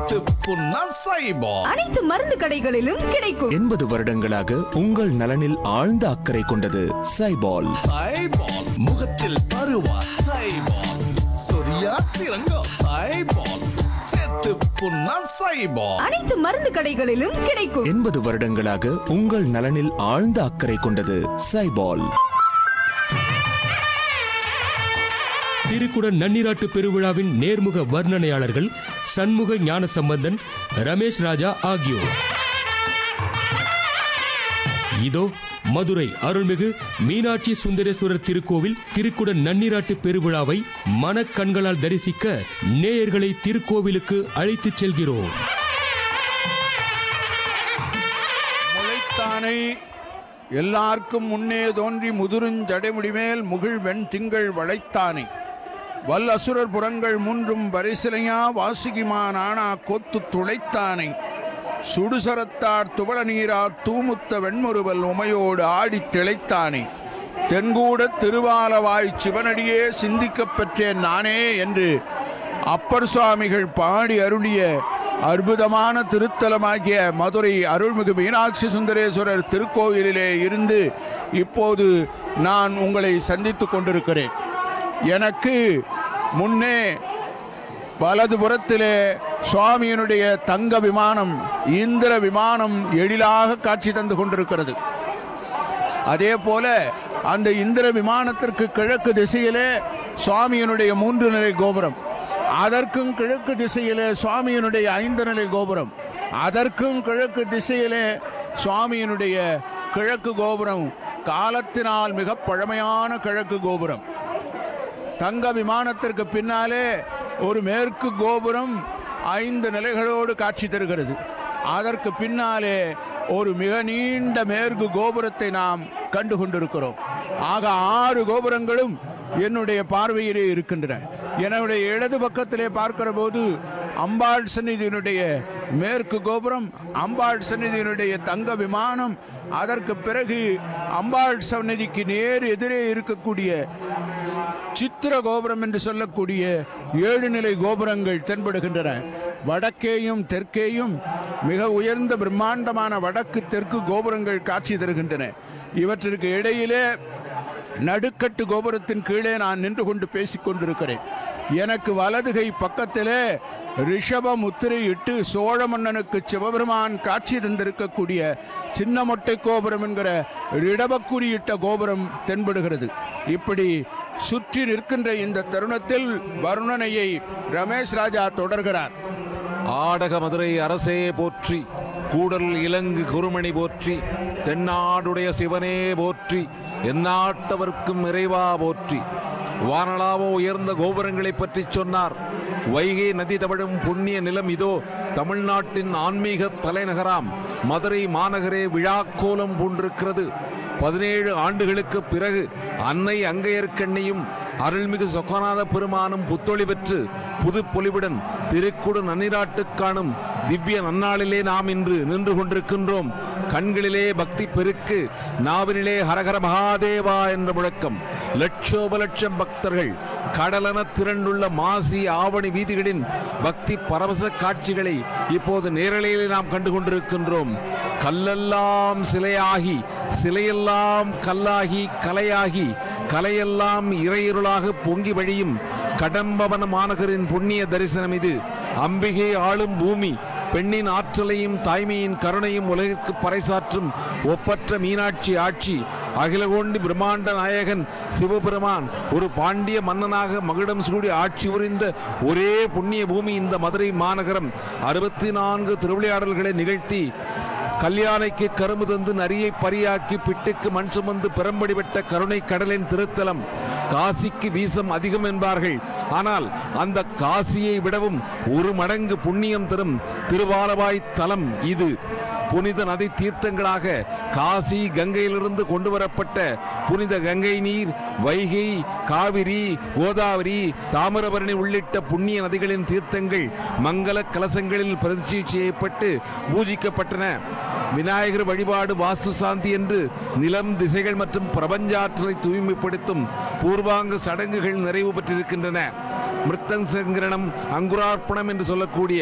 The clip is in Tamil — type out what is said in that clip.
செத்து புண்ணா சைபால் அனைத்து மருந்து கடைகளிலும் கிடைக்கும் எண்பது வருடங்களாக உங்கள் நலனில் ஆழ்ந்த அக்கறை கொண்டது சைபால் சைபால் முகத்தில் பருவா சைபால் சொரியா சிறங்கோ சைபால் செத்து புண்ணா சைபால் அனைத்து மருந்து கடைகளிலும் கிடைக்கும் எண்பது வருடங்களாக உங்கள் நலனில் ஆழ்ந்த அக்கறை கொண்டது சைபால் திருக்குட நன்னிராட்டு பெருவிழாவின் நேர்முக வர்ணனையாளர்கள் சண்முக ஞானசம்பந்தன் ரமேஷ் ராஜா ஆகியோர் இதோ மதுரை அருள்மிகு மீனாட்சி சுந்தரேஸ்வரர் திருக்கோவில் திருக்குட நன்னிராட்டு பெருவிழாவை மனக்கண்களால் தரிசிக்க நேயர்களை திருக்கோவிலுக்கு அழைத்துச் செல்கிறோம் முளைத்தானை எல்லார்க்கும் முன்னே தோன்றி முதுருஞ்சடைமுடிமேல் முகில் வெண் திங்கள் வளைத்தானை வல் அசுரர் புறங்கள் மூன்றும் வரிசிலையா வாசுகிமான் ஆனா கொத்து துளைத்தானை சுடுசரத்தார் துவள நீரா தூமுத்த வெண்முறுவல் உமையோடு ஆடித் திளைத்தானே தென்கூட திருவாலவாய் சிவனடியே சிந்திக்கப் பெற்றேன் நானே என்று அப்பர் சுவாமிகள் பாடி அருளிய அற்புதமான திருத்தலமாகிய மதுரை அருள்மிகு மீனாட்சி சுந்தரேஸ்வரர் திருக்கோவிலிலே இருந்து இப்போது நான் உங்களை சந்தித்துக் கொண்டிருக்கிறேன் எனக்கு முன்னே வலதுபுறத்திலே சுவாமியினுடைய தங்க விமானம் இந்திர விமானம் எழிலாக காட்சி தந்து கொண்டிருக்கிறது அதே போல அந்த இந்திர விமானத்திற்கு கிழக்கு திசையிலே சுவாமியினுடைய மூன்று நிலை கோபுரம் அதற்கும் கிழக்கு திசையிலே சுவாமியினுடைய ஐந்து நிலை கோபுரம் அதற்கும் கிழக்கு திசையிலே சுவாமியினுடைய கிழக்கு கோபுரம் காலத்தினால் மிக பழமையான கிழக்கு கோபுரம் தங்க விமானத்திற்கு பின்னாலே ஒரு மேற்கு கோபுரம் ஐந்து நிலைகளோடு காட்சி தருகிறது அதற்கு பின்னாலே ஒரு மிக நீண்ட மேற்கு கோபுரத்தை நாம் கண்டு கொண்டிருக்கிறோம் ஆக ஆறு கோபுரங்களும் என்னுடைய பார்வையிலே இருக்கின்றன என்னுடைய இடது பக்கத்திலே பார்க்கிற போது அம்பாள் சந்நிதியினுடைய மேற்கு கோபுரம் அம்பாள் சந்நிதியினுடைய தங்க விமானம் அதற்கு பிறகு அம்பாள் சந்நிதிக்கு நேர் எதிரே இருக்கக்கூடிய சித்திர கோபுரம் என்று சொல்லக்கூடிய ஏழு நிலை கோபுரங்கள் தென்படுகின்றன வடக்கேயும் தெற்கேயும் மிக உயர்ந்த பிரம்மாண்டமான வடக்கு தெற்கு கோபுரங்கள் காட்சி தருகின்றன இவற்றிற்கு இடையிலே நடுக்கட்டு கோபுரத்தின் கீழே நான் நின்று கொண்டு பேசிக் கொண்டிருக்கிறேன் எனக்கு வலதுகை பக்கத்திலே ரிஷப முத்திரை இட்டு சோழ மன்னனுக்கு சிவபெருமான் காட்சி தந்திருக்கக்கூடிய சின்ன மொட்டை கோபுரம் என்கிற இடபக்குறியிட்ட கோபுரம் தென்படுகிறது இப்படி சுற்றி நிற்கின்ற இந்த தருணத்தில் வருணனையை ரமேஷ் ராஜா தொடர்கிறார் ஆடக மதுரை அரசே போற்றி கூடல் இலங்கு குருமணி போற்றி தென்னாடுடைய சிவனே போற்றி எந்நாட்டவர்க்கும் இறைவா போற்றி வானளாவோ உயர்ந்த கோபுரங்களைப் பற்றி சொன்னார் வைகை நதி தவழும் புண்ணிய நிலம் இதோ தமிழ்நாட்டின் ஆன்மீக தலைநகராம் மதுரை மாநகரே விழாக்கோலம் பூண்டிருக்கிறது பதினேழு ஆண்டுகளுக்கு பிறகு அன்னை அங்கையர்க்கண்ணையும் அருள்மிகு சொக்கநாத பெருமானும் புத்தொளி பெற்று புது பொலிவுடன் திருக்குடு நன்னிராட்டுக் காணும் திவ்ய நன்னாளிலே நாம் இன்று நின்று கொண்டிருக்கின்றோம் கண்களிலே பக்தி பெருக்கு நாவினிலே ஹரஹர மகாதேவா என்ற முழக்கம் லட்சோப லட்சம் பக்தர்கள் கடலென திரண்டுள்ள மாசி ஆவணி வீதிகளின் பக்தி பரவச காட்சிகளை இப்போது நேரலையிலே நாம் கண்டு கொண்டிருக்கின்றோம் கல்லெல்லாம் சிலையாகி சிலையெல்லாம் கல்லாகி கலையாகி கலையெல்லாம் இறையிருளாக பொங்கி வழியும் கடம்பவன மாநகரின் புண்ணிய தரிசனம் இது அம்பிகை ஆளும் பூமி பெண்ணின் ஆற்றலையும் தாய்மையின் கருணையும் உலகிற்கு பறைசாற்றும் ஒப்பற்ற மீனாட்சி ஆட்சி அகிலகோண்டி பிரம்மாண்ட நாயகன் சிவபெருமான் ஒரு பாண்டிய மன்னனாக மகுடம் சூடி ஆட்சி புரிந்த ஒரே புண்ணிய பூமி இந்த மதுரை மாநகரம் அறுபத்தி நான்கு திருவிளையாடல்களை நிகழ்த்தி கல்யாணைக்கு கரும்பு தந்து நரியை பரியாக்கி பிட்டுக்கு மண் சுமந்து பெரம்படி வெட்ட கருணை கடலின் திருத்தலம் காசிக்கு வீசம் அதிகம் என்பார்கள் ஆனால் அந்த காசியை விடவும் ஒரு மடங்கு புண்ணியம் தரும் திருவாலவாய் தலம் இது புனித நதி தீர்த்தங்களாக காசி கங்கையிலிருந்து கொண்டு வரப்பட்ட புனித கங்கை நீர் வைகை காவிரி கோதாவரி தாமிரபரணி உள்ளிட்ட புண்ணிய நதிகளின் தீர்த்தங்கள் மங்கள கலசங்களில் பிரதிஷ்டை செய்யப்பட்டு பூஜிக்கப்பட்டன விநாயகர் வழிபாடு வாஸ்து சாந்தி என்று நிலம் திசைகள் மற்றும் பிரபஞ்சாற்றலை தூய்மைப்படுத்தும் பூர்வாங்க சடங்குகள் நிறைவு பெற்றிருக்கின்றன மிருத்தங் சங்கரணம் அங்குரார்ப்பணம் என்று சொல்லக்கூடிய